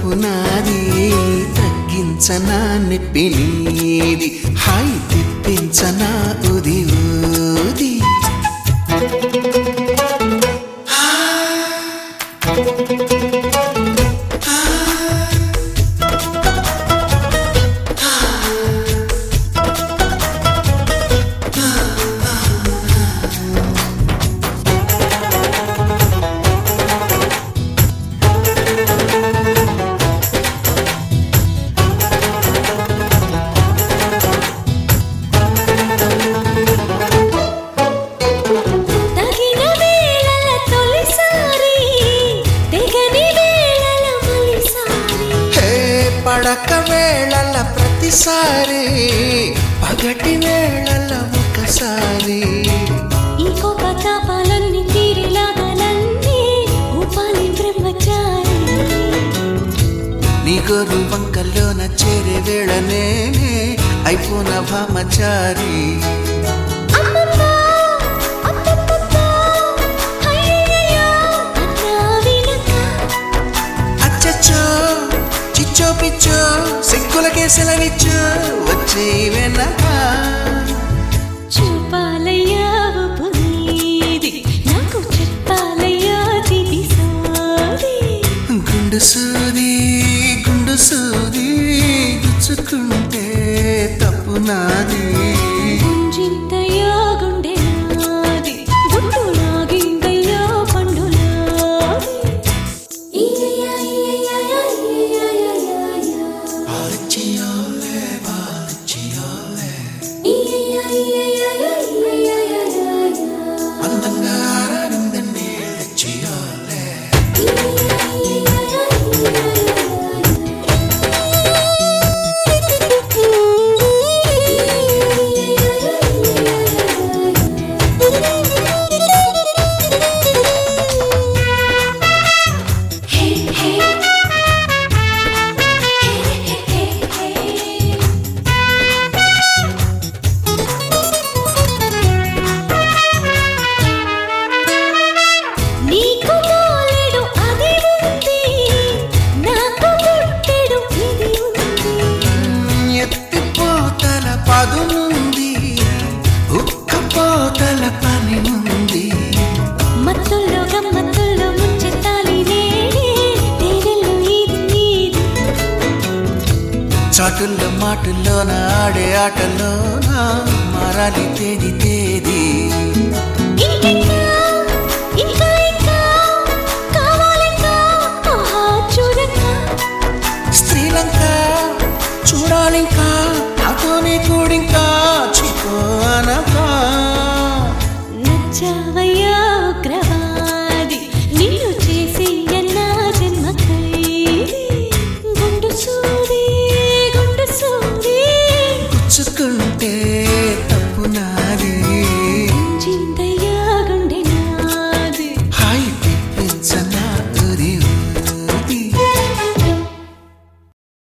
తప్పు నాది తగ్గించనా నొప్పి నీది హాయి తిప్పించనా ఉది ఊది తగిన వేళల తొలిసారి తెగని వేళల మలిసారి హే పడక వేళల ప్రతిసారి పగటి వేళల ఒకసారి ఈ కోప తాపాలన్నీ తీరిలాగాలన్నీ ఉపాలి బ్రహ్మచారి నీ గోరు వంకల్లోన చేరే వేళ నేనే అయిపోన భామచారి అమ్మమ్మ, అత్తమ్మమ్మ, అయ్యయ్యయ్యో, అన్నా వినక. అచ్చచ్చో చిచ్చో పిచ్చో సిగ్గులకే సెలవిచ్చో వచ్చే వెనక చూపాలయ్యా ఉప్పు నీది, నాకు చెప్పాలయ్యా తిది సోది. గుండు సూది గుండు సూది గుచ్చుకుంటే తప్పు నాది గుంజింతయ్యా గుండె నాది, గుండు లాగిందయ్యా పండు నాది. ఇయ్యయ్యా, ఇయ్యయ్యా, ఇయ్యయ్యా, బాలిచ్చియోలే, బాలిచ్చియోలే, ఇయ్యయ్యా, ఇయ్యయ్యా, ఇయ్యయ్యా, అందంగా ఆరాడిందండి తెచ్చియోలే. నీకు మోలెడు అది ఉంది నాకు పుట్టెడు ఇది ఉంది ఎత్తిపోతల పదునుంది ఉక్కపోతల పని ఉంది మత్తుల్లో గమ్మత్తుల్లో ముంచెత్తాలి నేనే తేనెల్లో ఇది నీది చాటుల్లో మాటుల్లోన ఆడే ఆటలోన మారాలి తేది తేది ఇంకెక్కడ